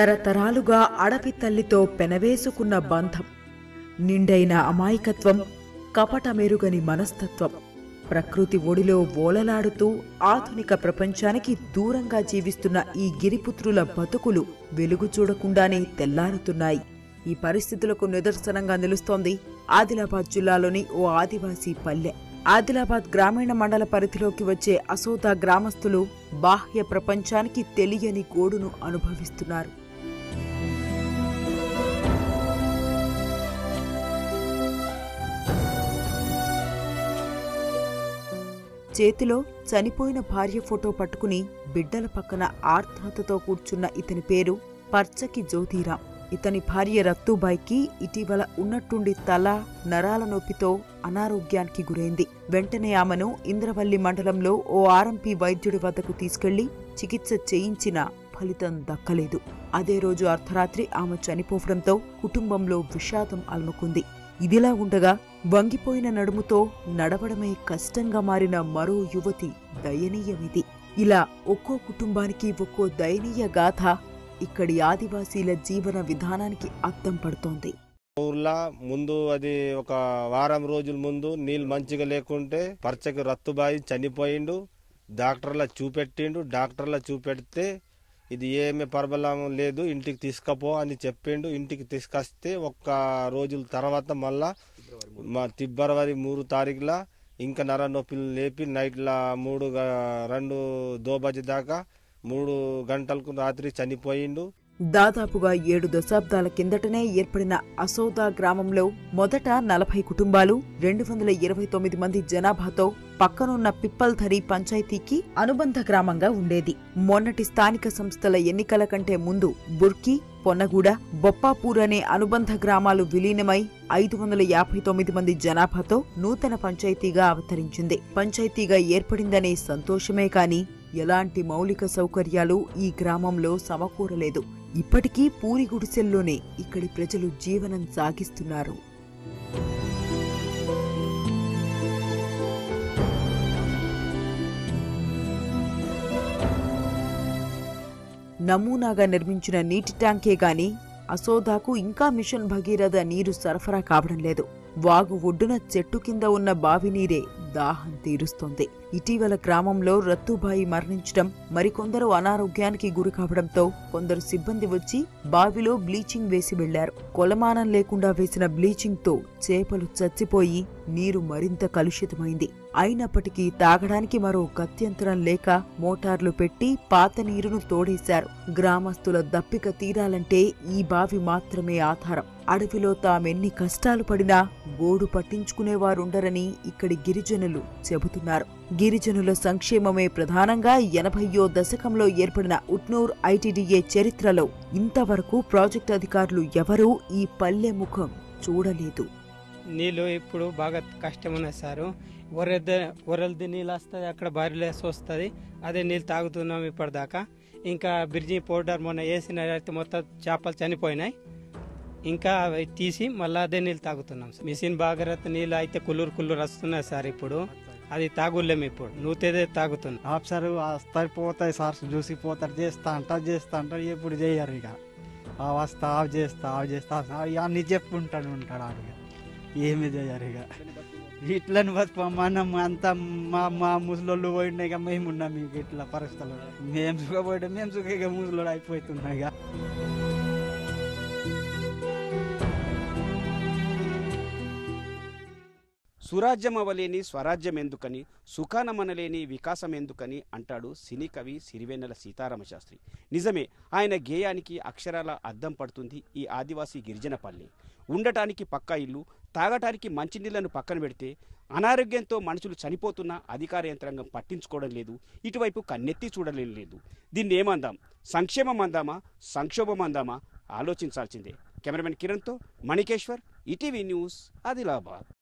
తరతరాలుగా అడవి తల్లితో పెనవేసుకున్న బంధం నిండైన అమాయకత్వం కపటమెరుగని మనస్తత్వం ప్రకృతి ఒడిలో ఓలలాడుతూ ఆధునిక ప్రపంచానికి దూరంగా జీవిస్తున్న ఈ గిరిపుత్రుల బతుకులు వెలుగు చూడకుండానే తెల్లారుతున్నాయి ఈ పరిస్థితులకు నిదర్శనంగా నిలుస్తోంది ఆదిలాబాద్ జిల్లాలోని ఓ ఆదివాసీ పల్లె ఆదిలాబాద్ గ్రామీణ మండల పరిధిలోకి వచ్చే అసోదా గ్రామస్తులు బాహ్య ప్రపంచానికి తెలియని గోడును అనుభవిస్తున్నారు చేతిలో చనిపోయిన భార్య ఫోటో పట్టుకుని బిడ్డల పక్కన ఆర్ద్రతతో కూర్చున్న ఇతని పేరు పర్చకి జ్యోతిరాం ఇతని భార్య రత్తుబాయికి ఇటీవల ఉన్నట్టుండి తల నరాల నొప్పితో అనారోగ్యానికి గురైంది వెంటనే ఆమెను ఇంద్రవల్లి మండలంలో ఓ ఆర్ఎంపీ వైద్యుడి వద్దకు తీసుకెళ్లి చికిత్స చేయించినా ఫలితం దక్కలేదు అదే రోజు అర్ధరాత్రి ఆమె చనిపోవడంతో కుటుంబంలో విషాదం అలుముకుంది ఇదిలా ఉండగా వంగిపోయిన నడుముతో నడవడమే కష్టంగా మారిన మరో యువతి దయనీయమిది ఇలా ఒక్కో కుటుంబానికి ఒక్కో దయనీయ గాథ ఇక్కడి ఆదివాసీల జీవన విధానానికి అద్దం పడుతోంది ఊర్లో ముందు అది ఒక వారం రోజుల ముందు నీళ్ళు మంచిగా లేకుంటే పర్చకి రత్తుబాయి చనిపోయిండు డాక్టర్ల చూపెట్టిండు డాక్టర్ల చూపెడితే ఇది ఏమి పర్బలం లేదు ఇంటికి తీసుకపో అని చెప్పిండు ఇంటికి తీసుకొస్తే ఒక్క రోజుల తర్వాత మళ్ళా మా ఫిబ్రవరి మూడు తారీఖుల ఇంకా నర నొప్పులు లేపి నైట్ల మూడు గ- రెండు దోబజి దాకా మూడు గంటలకు రాత్రి చనిపోయిండు దాదాపుగా ఏడు దశాబ్దాల కిందటనే ఏర్పడిన అసోదా గ్రామంలో మొదట నలభై కుటుంబాలు రెండు వందల ఇరవై తొమ్మిది మంది జనాభాతో పక్కనున్న పిప్పల్ధరి పంచాయతీకి అనుబంధ గ్రామంగా ఉండేది మొన్నటి స్థానిక సంస్థల ఎన్నికల కంటే ముందు బుర్కి పొన్నగూడ బొప్పాపూర్ అనే అనుబంధ గ్రామాలు విలీనమై ఐదు వందల యాభై తొమ్మిది మంది జనాభాతో నూతన పంచాయతీగా అవతరించింది పంచాయతీగా ఏర్పడిందనే సంతోషమే కాని ఎలాంటి మౌలిక సౌకర్యాలు ఈ గ్రామంలో సమకూరలేదు ఇప్పటికీ పూరి గుడిసెల్లోనే ఇక్కడి ప్రజలు జీవనం సాగిస్తున్నారు నమూనాగా నిర్మించిన నీటి ట్యాంకే గాని అసోదాకు ఇంకా మిషన్ భగీరథ నీరు సరఫరా కావడం లేదు వాగు ఒడ్డున చెట్టు కింద ఉన్న బావి నీరే దాహం తీరుస్తోంది ఇటీవల గ్రామంలో రత్తుబాయి మరణించడం మరికొందరు అనారోగ్యానికి గురి కావడంతో కొందరు సిబ్బంది వచ్చి బావిలో బ్లీచింగ్ వేసి వెళ్లారు కొలమానం లేకుండా వేసిన బ్లీచింగ్ తో చేపలు చచ్చిపోయి నీరు మరింత కలుషితమైంది అయినప్పటికీ తాగడానికి మరో గత్యంతరం లేక మోటార్లు పెట్టి పాత నీరును తోడేశారు గ్రామస్తుల దప్పిక తీరాలంటే ఈ బావి మాత్రమే ఆధారం అడవిలో తామెన్ని కష్టాలు పడినా గోడు పట్టించుకునేవారుండరని ఇక్కడి గిరిజనులు చెబుతున్నారు గిరిజనుల సంక్షేమమే ప్రధానంగా ఎనభయ్యో దశకంలో ఏర్పడిన ఉట్నూర్ ఐటీడీఏ చరిత్రలో ఇంతవరకు ప్రాజెక్టు అధికారులు ఎవరూ ఈ పల్లె ముఖం చూడలేదు నీళ్ళు ఇప్పుడు బాగా కష్టం ఉన్నది సారు ఒరెద్ద ఒరల్ది నీళ్ళు వస్తుంది అక్కడ బారిలేసి వస్తుంది అదే నీళ్ళు తాగుతున్నాం ఇప్పటిదాకా ఇంకా బ్రిడ్జి పౌడర్ మొన్న వేసిన అయితే మొత్తం చేపలు చనిపోయినాయి ఇంకా అవి తీసి మళ్ళీ అదే నీళ్ళు తాగుతున్నాం సార్. మిషన్ బాగరత్ నీళ్ళు అయితే కుల్లూరు కుల్లూరు వస్తున్నాయి సార్ ఇప్పుడు అది తాగులేము ఇప్పుడు నూతేదే తాగుతున్నాం ఆఫీసర్ వస్తాయి పోతాయి సార్ చూసిపోతారు చేస్తా అంటారు చేస్తా అంటారు ఎప్పుడు చేయరు ఇక ఆ వస్తా ఆఫ్ చేస్తా ఆఫ్ చేస్తా ఆ ఇక అన్ని చెప్పుకుంటాడు ఉంటాడు ఆడు ఇక ఏమి చేయరు ఇక ఇట్లని బతుకు మనం అంతా మా మా ముసలోళ్ళు పోయినా ఇక మేము ఉన్నాం ఇక ఇట్లా పరిస్థితులు మేము సుఖపోయితే మేము సుఖ ఇక ముసలోడు అయిపోతున్నాం ఇక సురాజ్యమవలేని స్వరాజ్యం ఎందుకని సుఖానమనలేని వికాసం ఎందుకని అంటాడు సినీ కవి సిరివెన్నెల సీతారామశాస్త్రి నిజమే ఆయన గేయానికి అక్షరాల అద్దం పడుతుంది ఈ ఆదివాసీ గిరిజన పల్లె ఉండటానికి పక్కా ఇల్లు తాగటానికి మంచినీళ్లను పక్కన పెడితే అనారోగ్యంతో మనుషులు చనిపోతున్నా అధికార యంత్రాంగం పట్టించుకోవడం లేదు ఇటువైపు కన్నెత్తి చూడలేం లేదు దీన్ని ఏమందాం సంక్షేమం అందామా సంక్షోభం అందామా ఆలోచించాల్సిందే కెమెరామెన్ కిరణ్తో మణికేశ్వర్ ఈటీవీ న్యూస్ ఆదిలాబాద్